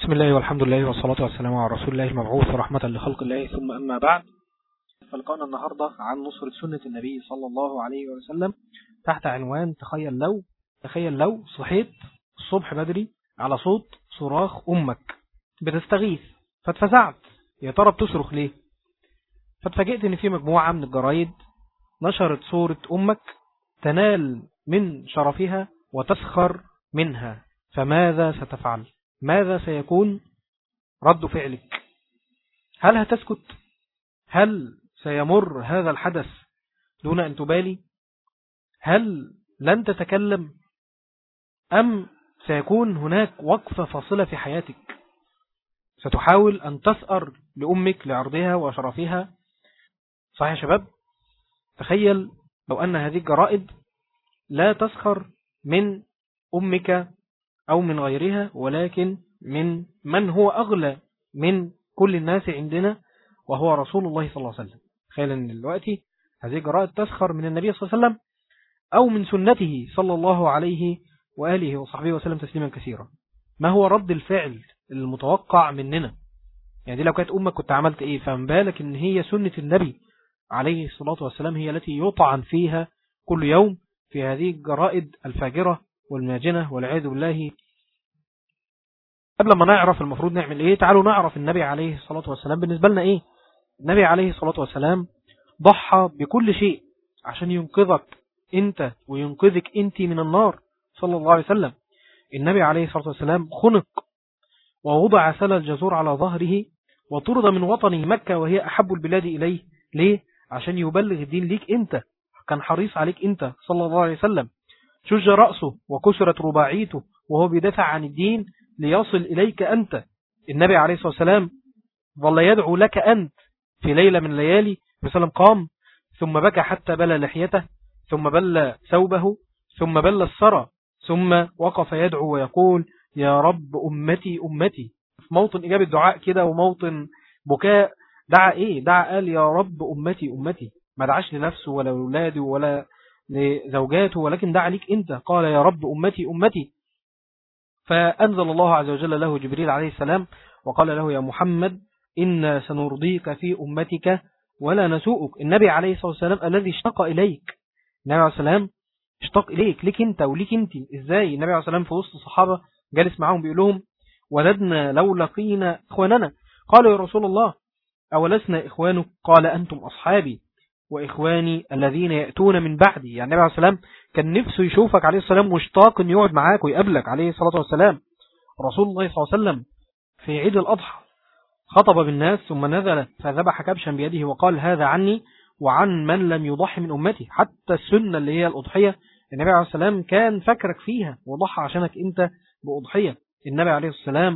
بسم الله والحمد لله والصلاة والسلام على رسول الله المبعوث رحمة لخلق الله ثم أما بعد فلقانا النهاردة عن نصرة سنة النبي صلى الله عليه وسلم تحت عنوان تخيل لو تخيل لو صحيت الصبح بدري على صوت صراخ أمك بتستغيث فاتفزعت يا ترى بتصرخ ليه فاتفاجئت ان في مجموعة من الجرايد نشرت صورة أمك تنال من شرفها وتسخر منها فماذا ستفعل ماذا سيكون رد فعلك هل هتسكت هل سيمر هذا الحدث دون أن تبالي هل لن تتكلم أم سيكون هناك وقفة فاصلة في حياتك ستحاول أن تسأر لأمك لعرضها وشرفها صحيح يا شباب تخيل لو أن هذه الجرائد لا تسخر من أمك أو من غيرها ولكن من من هو أغلى من كل الناس عندنا وهو رسول الله صلى الله عليه وسلم تخيل أن دلوقتي هذه الجرائد تسخر من النبي صلى الله عليه وسلم أو من سنته صلى الله عليه وآله وصحبه وسلم تسليما كثيرا ما هو رد الفعل المتوقع مننا يعني دي لو كانت أمك كنت عملت إيه فمن بالك إن هي سنة النبي عليه الصلاة والسلام هي التي يطعن فيها كل يوم في هذه الجرائد الفاجرة والماجنة والعياذ بالله قبل ما نعرف المفروض نعمل ايه تعالوا نعرف النبي عليه الصلاة والسلام بالنسبة لنا ايه النبي عليه الصلاة والسلام ضحى بكل شيء عشان ينقذك انت وينقذك انت من النار صلى الله عليه وسلم النبي عليه الصلاة والسلام خنق ووضع سل الجزور على ظهره وطرد من وطنه مكة وهي أحب البلاد إليه ليه؟ عشان يبلغ الدين ليك انت كان حريص عليك انت صلى الله عليه وسلم شج رأسه وكسرت رباعيته وهو بيدافع عن الدين ليصل إليك أنت النبي عليه الصلاة والسلام ظل يدعو لك أنت في ليلة من الليالي وسلم قام ثم بكى حتى بلى لحيته ثم بلى ثوبه ثم بلى السرى ثم وقف يدعو ويقول يا رب أمتي أمتي في موطن إجابة دعاء كده وموطن بكاء دعا إيه دعا قال يا رب أمتي أمتي ما دعاش لنفسه ولا لأولاده ولا لزوجاته ولكن دعا ليك أنت قال يا رب أمتي أمتي فأنزل الله عز وجل له جبريل عليه السلام وقال له يا محمد إنا سنرضيك في أمتك ولا نسوءك النبي عليه الصلاة والسلام الذي اشتاق إليك النبي عليه السلام اشتاق إليك ليك أنت وليك أنت إزاي النبي عليه السلام في وسط الصحابة جالس معهم بيقول لهم وددنا لو لقينا إخواننا قالوا يا رسول الله أولسنا إخوانك قال أنتم أصحابي وإخواني الذين يأتون من بعدي يعني النبي عليه السلام كان نفسه يشوفك عليه السلام مشتاق أن يقعد معاك ويقابلك عليه الصلاة والسلام رسول الله صلى الله عليه وسلم في عيد الأضحى خطب بالناس ثم نزل فذبح كبشا بيده وقال هذا عني وعن من لم يضحي من أمتي حتى السنة اللي هي الأضحية النبي عليه السلام كان فكرك فيها وضحى عشانك أنت بأضحية النبي عليه السلام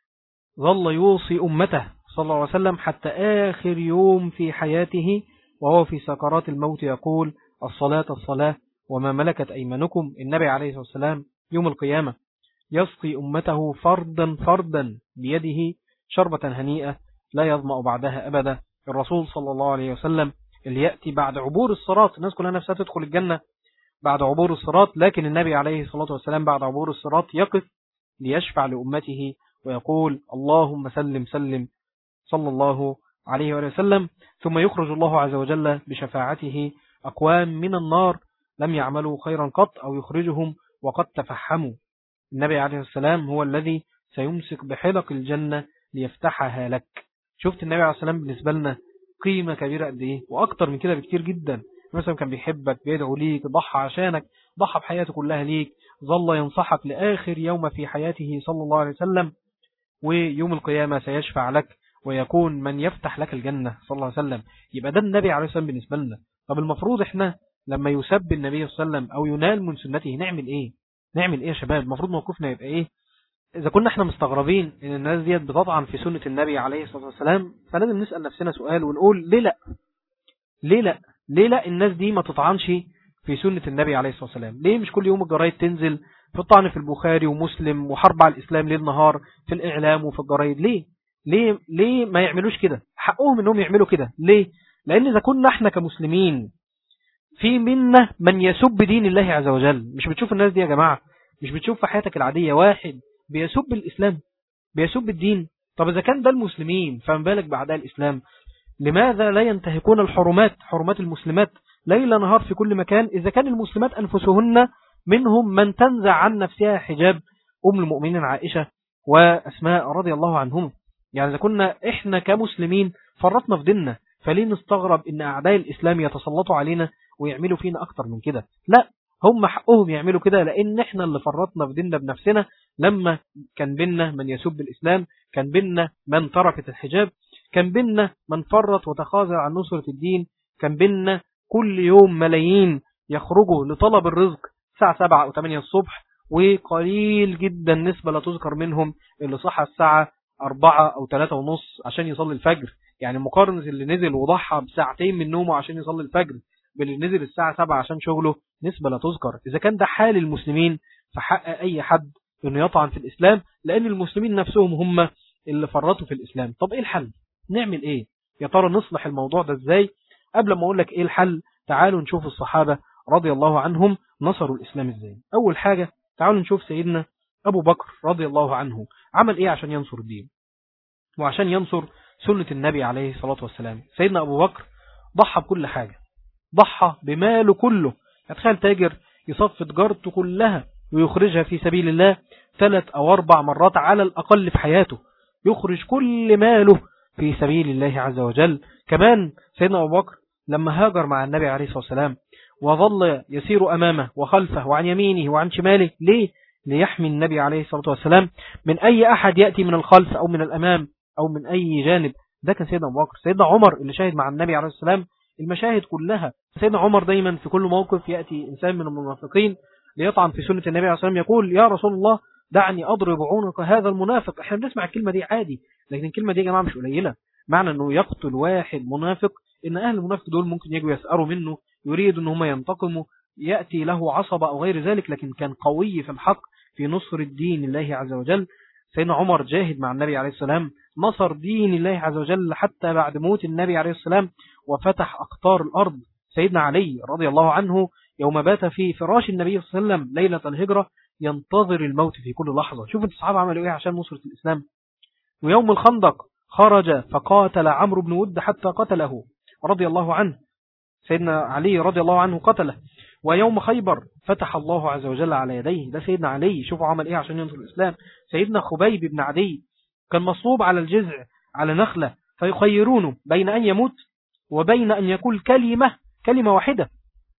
ظل يوصي أمته صلى الله عليه وسلم حتى آخر يوم في حياته وهو في سكرات الموت يقول الصلاة الصلاة وما ملكت أيمانكم النبي عليه الصلاة والسلام يوم القيامة يسقي أمته فردا فردا بيده شربة هنيئة لا يظمأ بعدها أبدا الرسول صلى الله عليه وسلم اللي يأتي بعد عبور الصراط الناس كلها نفسها تدخل الجنة بعد عبور الصراط لكن النبي عليه الصلاة والسلام بعد عبور الصراط يقف ليشفع لأمته ويقول اللهم سلم سلم صلى الله عليه وسلم ثم يخرج الله عز وجل بشفاعته أقوام من النار لم يعملوا خيرا قط أو يخرجهم وقد تفحموا النبي عليه السلام هو الذي سيمسك بحلق الجنة ليفتحها لك شفت النبي عليه السلام بالنسبة لنا قيمة كبيرة قد إيه وأكتر من كده بكتير جدا مثلا كان بيحبك بيدعو ليك ضحى عشانك ضحى بحياته كلها ليك ظل ينصحك لآخر يوم في حياته صلى الله عليه وسلم ويوم القيامة سيشفع لك ويكون من يفتح لك الجنة صلى الله عليه وسلم يبقى ده النبي عليه السلام بالنسبة لنا طب المفروض احنا لما يسب النبي صلى الله عليه وسلم أو ينال من سنته نعمل ايه نعمل ايه يا شباب المفروض موقفنا يبقى ايه إذا كنا احنا مستغربين ان الناس ديت بتطعن في سنة النبي عليه الصلاة والسلام فلازم نسأل نفسنا سؤال ونقول ليه لا ليه لا ليه لا الناس دي ما تطعنش في سنة النبي عليه الصلاة والسلام ليه مش كل يوم الجرايد تنزل في الطعن في البخاري ومسلم وحرب على الإسلام ليل نهار في الإعلام وفي الجرايد ليه ليه ليه ما يعملوش كده حقهم انهم يعملوا كده ليه لان اذا كنا احنا كمسلمين في منا من يسب دين الله عز وجل مش بتشوف الناس دي يا جماعة مش بتشوف في حياتك العادية واحد بيسب الإسلام بيسب الدين طب إذا كان ده المسلمين فما بالك بعداء الإسلام لماذا لا ينتهكون الحرمات حرمات المسلمات ليل نهار في كل مكان إذا كان المسلمات أنفسهن منهم من تنزع عن نفسها حجاب أم المؤمنين عائشة وأسماء رضي الله عنهم يعني إذا كنا إحنا كمسلمين فرطنا في ديننا فليه نستغرب إن أعداء الإسلام يتسلطوا علينا ويعملوا فينا أكتر من كده لا هم حقهم يعملوا كده لأن إحنا اللي فرطنا في ديننا بنفسنا لما كان بينا من يسب الإسلام كان بينا من تركت الحجاب كان بينا من فرط وتخاذل عن نصرة الدين كان بينا كل يوم ملايين يخرجوا لطلب الرزق الساعة 7 أو 8 الصبح وقليل جدا نسبة لا تذكر منهم اللي صحى الساعة 4 أو 3 ونص عشان يصلي الفجر يعني مقارنة اللي نزل وضحى بساعتين من نومه عشان يصلي الفجر باللي نزل الساعة 7 عشان شغله نسبة لا تذكر إذا كان ده حال المسلمين فحق أي حد أنه يطعن في الإسلام لأن المسلمين نفسهم هم اللي فرطوا في الإسلام طب إيه الحل؟ نعمل إيه؟ يا ترى نصلح الموضوع ده إزاي؟ قبل ما أقول لك إيه الحل تعالوا نشوف الصحابة رضي الله عنهم نصروا الإسلام إزاي أول حاجة تعالوا نشوف سيدنا أبو بكر رضي الله عنه عمل إيه عشان ينصر الدين وعشان ينصر سنة النبي عليه الصلاة والسلام سيدنا أبو بكر ضحى بكل حاجة ضحى بماله كله تخيل تاجر يصف تجارته كلها ويخرجها في سبيل الله ثلاث أو أربع مرات على الأقل في حياته يخرج كل ماله في سبيل الله عز وجل كمان سيدنا أبو بكر لما هاجر مع النبي عليه الصلاة والسلام وظل يسير أمامه وخلفه وعن يمينه وعن شماله ليه؟ ليحمي النبي عليه الصلاة والسلام من أي أحد يأتي من الخلف أو من الأمام أو من أي جانب ده كان سيدنا أبو بكر سيدنا عمر اللي شاهد مع النبي عليه الصلاة والسلام المشاهد كلها سيدنا عمر دايما في كل موقف يأتي إنسان من المنافقين ليطعن في سنة النبي عليه الصلاة والسلام يقول يا رسول الله دعني أضرب عنق هذا المنافق احنا بنسمع الكلمة دي عادي لكن الكلمة دي يا جماعة مش قليلة معنى أنه يقتل واحد منافق إن أهل المنافق دول ممكن يجوا يسأروا منه يريد أن هم ينتقموا يأتي له عصبة أو غير ذلك لكن كان قوي في الحق في نصر الدين الله عز وجل سيدنا عمر جاهد مع النبي عليه السلام نصر دين الله عز وجل حتى بعد موت النبي عليه السلام وفتح أقطار الأرض سيدنا علي رضي الله عنه يوم بات في فراش النبي صلى الله عليه وسلم ليلة الهجرة ينتظر الموت في كل لحظة شوف الصحابة عملوا ايه عشان نصرة الإسلام ويوم الخندق خرج فقاتل عمرو بن ود حتى قتله رضي الله عنه سيدنا علي رضي الله عنه قتله ويوم خيبر فتح الله عز وجل على يديه ده سيدنا علي شوفوا عمل ايه عشان ينصر الإسلام سيدنا خبيب بن عدي كان مصلوب على الجزع على نخلة فيخيرونه بين أن يموت وبين أن يقول كلمة كلمة واحدة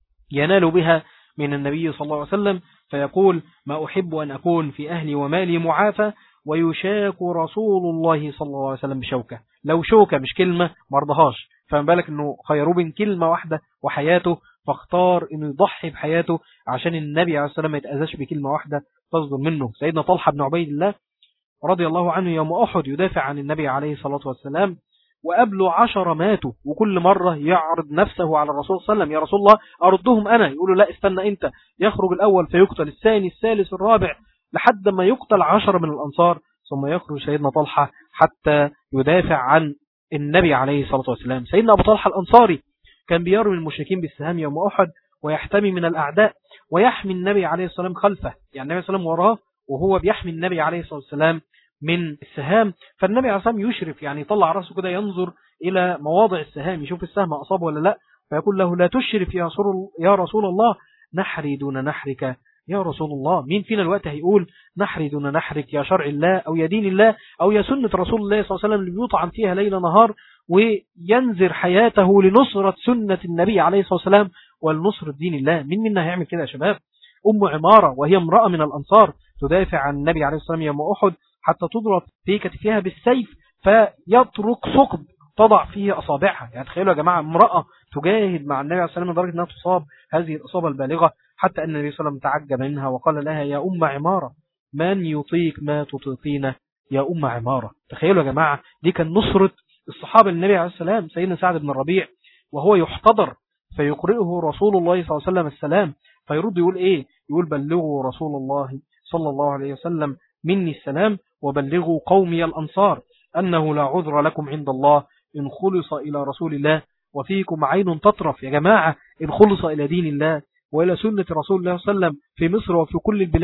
ينال بها من النبي صلى الله عليه وسلم فيقول ما أحب أن أكون في أهلي ومالي معافى ويشاك رسول الله صلى الله عليه وسلم بشوكة لو شوكة مش كلمة مرضهاش فما بالك أنه خيروا بين كلمة واحدة وحياته فاختار أنه يضحي بحياته عشان النبي عليه الصلاة والسلام ما يتأذاش بكلمة واحدة تصدر منه سيدنا طلحة بن عبيد الله رضي الله عنه يوم أحد يدافع عن النبي عليه الصلاة والسلام وقبله عشر ماتوا وكل مرة يعرض نفسه على الرسول صلى الله عليه وسلم يا رسول الله أردهم أنا يقولوا لا استنى أنت يخرج الأول فيقتل الثاني الثالث الرابع لحد ما يقتل عشر من الأنصار ثم يخرج سيدنا طلحة حتى يدافع عن النبي عليه الصلاة والسلام سيدنا أبو طلحة الأنصاري كان بيرمي المشركين بالسهام يوم أحد ويحتمي من الأعداء ويحمي النبي عليه الصلاة والسلام خلفه يعني النبي صلى الله عليه وسلم وراه وهو بيحمي النبي عليه الصلاة والسلام من السهام فالنبي عليه الصلاة والسلام يشرف يعني يطلع رأسه كده ينظر إلى مواضع السهام يشوف السهم أصاب ولا لا فيقول له لا تشرف يا رسول, يا رسول الله نحري دون نحرك يا رسول الله مين فينا الوقت هيقول نحري دون نحرك يا شرع الله أو يا دين الله أو يا سنة رسول الله صلى الله عليه وسلم اللي بيطعن فيها ليل نهار وينذر حياته لنصرة سنة النبي عليه الصلاة والسلام ولنصرة دين الله مين منا هيعمل كده يا شباب أم عمارة وهي امرأة من الأنصار تدافع عن النبي عليه الصلاة والسلام يوم أحد حتى تضرب في كتفها بالسيف فيترك ثقب تضع فيه أصابعها يعني تخيلوا يا جماعة امرأة تجاهد مع النبي عليه الصلاة والسلام لدرجة أنها تصاب هذه الإصابة البالغة حتى أن النبي صلى الله عليه وسلم تعجب منها وقال لها يا أم عمارة من يطيق ما تطيقين يا أم عمارة تخيلوا يا جماعة دي كان نصرة الصحابة النبي عليه السلام سيدنا سعد بن الربيع وهو يحتضر فيقرئه رسول الله صلى الله عليه وسلم السلام فيرد يقول إيه يقول بلغوا رسول الله صلى الله عليه وسلم مني السلام وبلغوا قومي الأنصار أنه لا عذر لكم عند الله إن خلص إلى رسول الله وفيكم عين تطرف يا جماعة إن خلص إلى دين الله وإلى سنة رسول الله صلى الله عليه وسلم في مصر وفي كل البلاد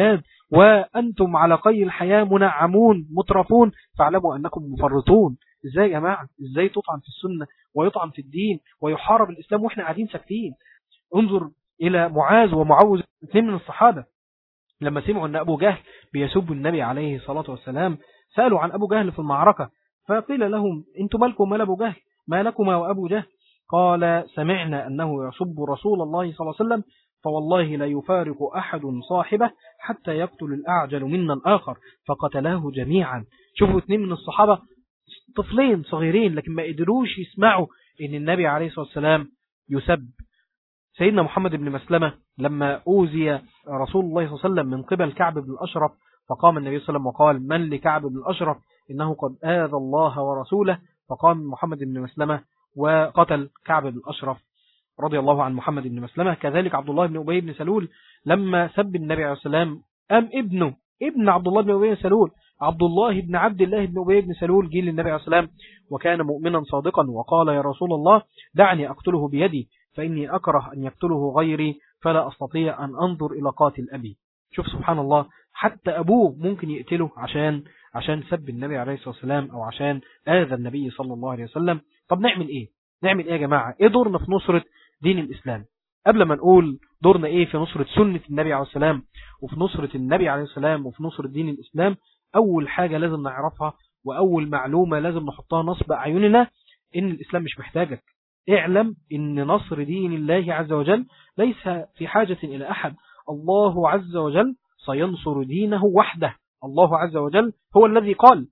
وأنتم على قي الحياة منعمون مترفون فاعلموا أنكم مفرطون إزاي يا جماعة إزاي تطعن في السنة ويطعن في الدين ويحارب الإسلام وإحنا قاعدين ساكتين انظر إلى معاذ ومعوذ اثنين من الصحابة لما سمعوا أن أبو جهل بيسب النبي عليه الصلاة والسلام سألوا عن أبو جهل في المعركة فقيل لهم انتم مالكم مال أبو جهل ما لكما وأبو جهل قال سمعنا أنه يسب رسول الله صلى الله عليه وسلم فوالله لا يفارق أحد صاحبه حتى يقتل الأعجل منا الآخر فقتلاه جميعا شوفوا اثنين من الصحابة طفلين صغيرين لكن ما قدروش يسمعوا ان النبي عليه الصلاة والسلام يسب سيدنا محمد بن مسلمة لما أوزي رسول الله صلى الله عليه وسلم من قبل كعب بن الأشرف فقام النبي صلى الله عليه وسلم وقال من لكعب بن الأشرف إنه قد آذى الله ورسوله فقام محمد بن مسلمة وقتل كعب بن الأشرف رضي الله عن محمد بن مسلمة كذلك عبد الله بن أبي بن سلول لما سب النبي عليه السلام أم ابنه ابن عبد الله بن أبي بن سلول عبد الله بن عبد الله بن أبي بن سلول جيل النبي عليه السلام وكان مؤمنا صادقا وقال يا رسول الله دعني أقتله بيدي فإني أكره أن يقتله غيري فلا أستطيع أن أنظر إلى قاتل أبي شوف سبحان الله حتى أبوه ممكن يقتله عشان عشان سب النبي عليه الصلاة والسلام أو عشان آذى النبي صلى الله عليه وسلم طب نعمل إيه نعمل إيه يا جماعة إيه دورنا في نصرة دين الإسلام قبل ما نقول دورنا إيه في نصرة سنة النبي عليه السلام وفي نصرة النبي عليه السلام وفي نصرة دين الإسلام أول حاجة لازم نعرفها وأول معلومة لازم نحطها نصب أعيننا إن الإسلام مش محتاجك اعلم إن نصر دين الله عز وجل ليس في حاجة إلى أحد الله عز وجل سينصر دينه وحده الله عز وجل هو الذي قال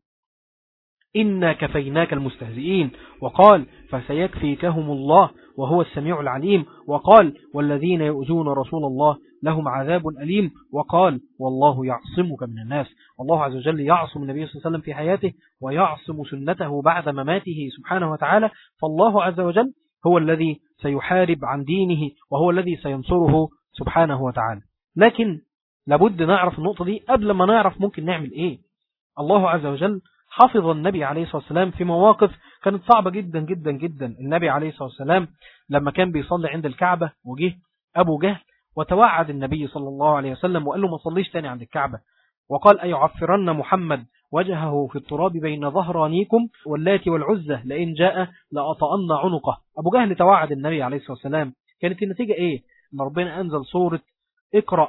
إنا كفيناك المستهزئين وقال فسيكفيكهم الله وهو السميع العليم وقال والذين يؤذون رسول الله لهم عذاب أليم وقال والله يعصمك من الناس الله عز وجل يعصم النبي صلى الله عليه وسلم في حياته ويعصم سنته بعد مماته سبحانه وتعالى فالله عز وجل هو الذي سيحارب عن دينه وهو الذي سينصره سبحانه وتعالى لكن لابد نعرف النقطة دي قبل ما نعرف ممكن نعمل ايه الله عز وجل حفظ النبي عليه الصلاة والسلام في مواقف كانت صعبة جدا جدا جدا النبي عليه الصلاة والسلام لما كان بيصلي عند الكعبة وجه أبو جهل وتوعد النبي صلى الله عليه وسلم وقال له ما صليش تاني عند الكعبة وقال أيعفرن محمد وجهه في التراب بين ظهرانيكم واللات والعزة لئن جاء لأطأن عنقه أبو جهل توعد النبي عليه الصلاة والسلام كانت النتيجة إيه؟ أن ربنا أنزل صورة اقرأ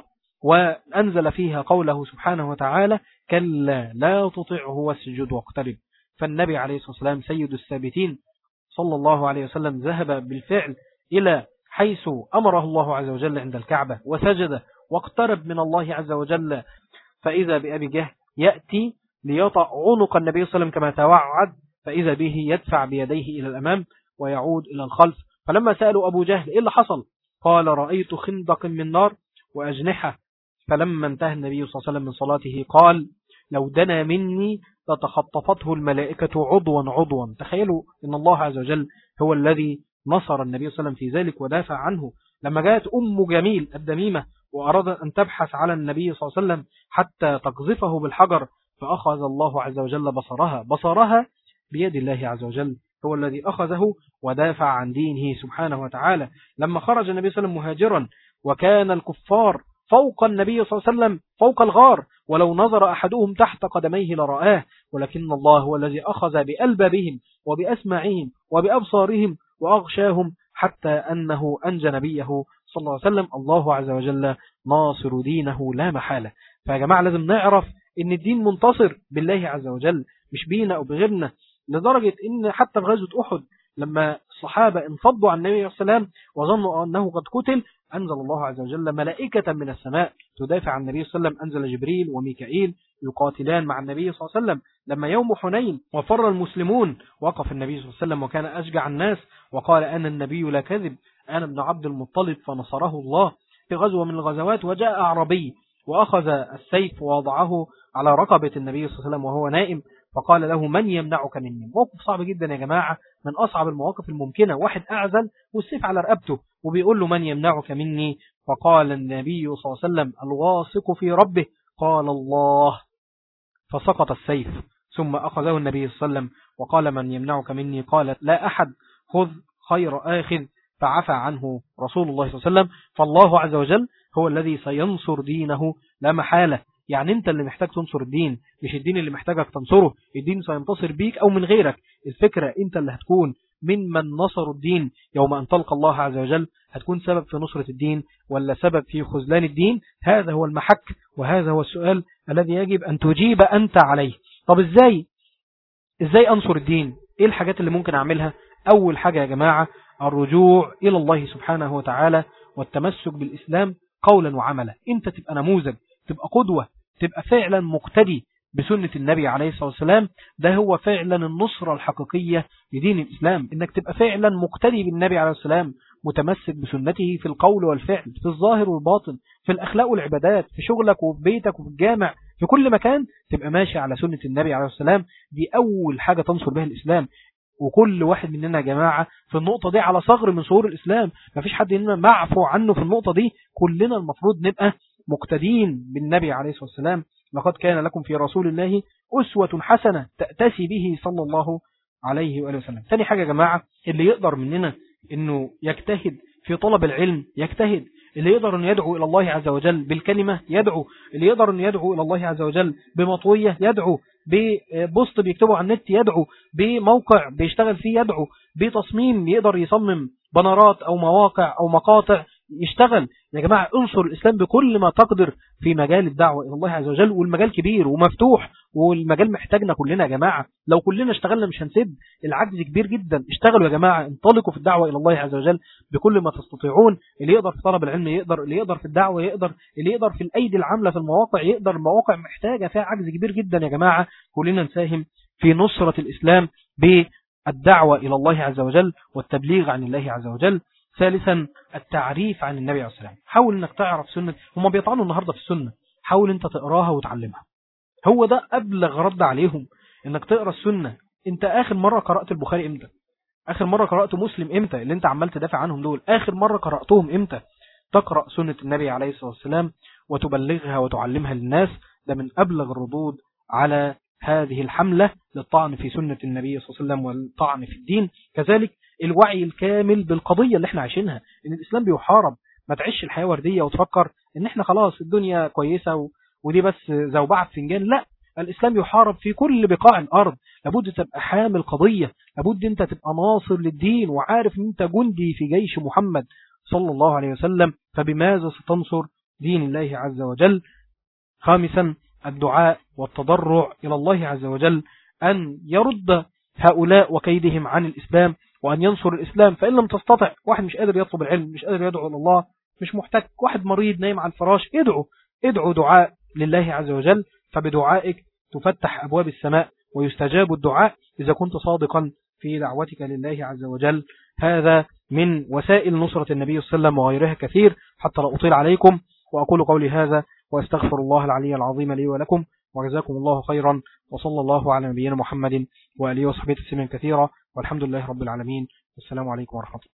وأنزل فيها قوله سبحانه وتعالى كلا لا تطعه واسجد واقترب فالنبي عليه الصلاة والسلام سيد الثابتين صلى الله عليه وسلم ذهب بالفعل إلى حيث أمره الله عز وجل عند الكعبة وسجد واقترب من الله عز وجل فإذا بأبي جهل يأتي ليطع عنق النبي صلى الله عليه وسلم كما توعد فإذا به يدفع بيديه إلى الأمام ويعود إلى الخلف فلما سألوا أبو جهل إيه اللي حصل قال رأيت خندق من نار وأجنحة فلما انتهى النبي صلى الله عليه وسلم من صلاته قال لو دنا مني لتخطفته الملائكة عضوا عضوا تخيلوا أن الله عز وجل هو الذي نصر النبي صلى الله عليه وسلم في ذلك ودافع عنه لما جاءت أم جميل الدميمة وأراد أن تبحث على النبي صلى الله عليه وسلم حتى تقذفه بالحجر فأخذ الله عز وجل بصرها بصرها بيد الله عز وجل هو الذي أخذه ودافع عن دينه سبحانه وتعالى لما خرج النبي صلى الله عليه وسلم مهاجرا وكان الكفار فوق النبي صلى الله عليه وسلم فوق الغار ولو نظر أحدهم تحت قدميه لرآه ولكن الله هو الذي أخذ بألبابهم وبأسماعهم وبأبصارهم وأغشاهم حتى أنه أنجى نبيه صلى الله عليه وسلم الله عز وجل ناصر دينه لا محالة فيا جماعة لازم نعرف ان الدين منتصر بالله عز وجل مش بينا أو بغيرنا لدرجة ان حتى في غزوة أحد لما الصحابة انفضوا عن النبي صلى الله عليه وسلم وظنوا أنه قد قتل أنزل الله عز وجل ملائكة من السماء تدافع عن النبي صلى الله عليه وسلم أنزل جبريل وميكائيل يقاتلان مع النبي صلى الله عليه وسلم لما يوم حنين وفر المسلمون وقف النبي صلى الله عليه وسلم وكان أشجع الناس وقال أنا النبي لا كذب أنا ابن عبد المطلب فنصره الله في غزوة من الغزوات وجاء أعربي وأخذ السيف ووضعه على رقبة النبي صلى الله عليه وسلم وهو نائم فقال له من يمنعك مني موقف صعب جدا يا جماعة من أصعب المواقف الممكنة واحد أعزل والسيف على رقبته وبيقول له من يمنعك مني فقال النبي صلى الله عليه وسلم الواثق في ربه قال الله فسقط السيف ثم أخذه النبي صلى الله عليه وسلم وقال من يمنعك مني قال لا أحد خذ خير آخذ فعفى عنه رسول الله صلى الله عليه وسلم فالله عز وجل هو الذي سينصر دينه لا محالة يعني انت اللي محتاج تنصر الدين مش الدين اللي محتاجك تنصره الدين سينتصر بيك او من غيرك الفكرة انت اللي هتكون من من نصروا الدين يوم أن تلقى الله عز وجل هتكون سبب في نصرة الدين ولا سبب في خذلان الدين هذا هو المحك وهذا هو السؤال الذي يجب أن تجيب أنت عليه طب إزاي إزاي أنصر الدين إيه الحاجات اللي ممكن أعملها أول حاجة يا جماعة الرجوع إلى الله سبحانه وتعالى والتمسك بالإسلام قولا وعملا أنت تبقى نموذج تبقى قدوة تبقى فعلا مقتدي بسنة النبي عليه الصلاة والسلام ده هو فعلا النصرة الحقيقية لدين الإسلام إنك تبقى فعلا مقتدي بالنبي عليه الصلاة والسلام متمسك بسنته في القول والفعل في الظاهر والباطن في الأخلاق والعبادات في شغلك وفي بيتك وفي الجامع في كل مكان تبقى ماشي على سنة النبي عليه الصلاة والسلام دي أول حاجة تنصر بها الإسلام وكل واحد مننا يا جماعة في النقطة دي على صغر من صور الإسلام ما فيش حد مننا معفو عنه في النقطة دي كلنا المفروض نبقى مقتدين بالنبي عليه الصلاة والسلام لقد كان لكم في رسول الله أسوة حسنة تأتسي به صلى الله عليه وآله وسلم ثاني حاجة يا جماعة اللي يقدر مننا انه يجتهد في طلب العلم يجتهد اللي يقدر انه يدعو الى الله عز وجل بالكلمة يدعو اللي يقدر انه يدعو الى الله عز وجل بمطوية يدعو ببوست بيكتبه على النت يدعو بموقع بيشتغل فيه يدعو بتصميم يقدر يصمم بنرات او مواقع او مقاطع يشتغل يا جماعة انصر الإسلام بكل ما تقدر في مجال الدعوة إلى الله عز وجل والمجال كبير ومفتوح والمجال محتاجنا كلنا يا جماعة لو كلنا اشتغلنا مش هنسد العجز كبير جدا اشتغلوا يا جماعة انطلقوا في الدعوة إلى الله عز وجل بكل ما تستطيعون اللي يقدر في طلب العلم يقدر اللي يقدر في الدعوة يقدر اللي يقدر في الأيدي العاملة في المواقع يقدر المواقع محتاجة فيها عجز كبير جدا يا جماعة كلنا نساهم في نصرة الإسلام بالدعوة إلى الله عز وجل والتبليغ عن الله عز وجل ثالثا التعريف عن النبي عليه الصلاة والسلام حاول انك تعرف سنة هم بيطعنوا النهاردة في السنة حاول انت تقراها وتعلمها هو ده أبلغ رد عليهم انك تقرا السنة انت آخر مرة قرأت البخاري امتى آخر مرة قرأت مسلم امتى اللي انت عمال تدافع عنهم دول آخر مرة قرأتهم امتى تقرأ سنة النبي عليه الصلاة والسلام وتبلغها وتعلمها للناس ده من أبلغ الردود على هذه الحملة للطعن في سنة النبي صلى الله عليه وسلم والطعن في الدين كذلك الوعي الكامل بالقضية اللي احنا عايشينها ان الاسلام بيحارب ما تعيش الحياة وردية وتفكر ان احنا خلاص الدنيا كويسة و... ودي بس زوبعة فنجان لا الاسلام يحارب في كل بقاع الارض لابد تبقى حامل قضية لابد انت تبقى ناصر للدين وعارف ان انت جندي في جيش محمد صلى الله عليه وسلم فبماذا ستنصر دين الله عز وجل خامسا الدعاء والتضرع إلى الله عز وجل أن يرد هؤلاء وكيدهم عن الإسلام وأن ينصر الإسلام فإن لم تستطع واحد مش قادر يطلب العلم مش قادر يدعو إلى الله مش محتاج واحد مريض نايم على الفراش ادعو ادعو دعاء لله عز وجل فبدعائك تفتح أبواب السماء ويستجاب الدعاء إذا كنت صادقا في دعوتك لله عز وجل هذا من وسائل نصرة النبي صلى الله عليه وسلم وغيرها كثير حتى لا أطيل عليكم وأقول قولي هذا وأستغفر الله العلي العظيم لي ولكم وجزاكم الله خيرا وصلى الله على نبينا محمد وآله وصحبه تسليما كثيرا والحمد لله رب العالمين والسلام عليكم ورحمة الله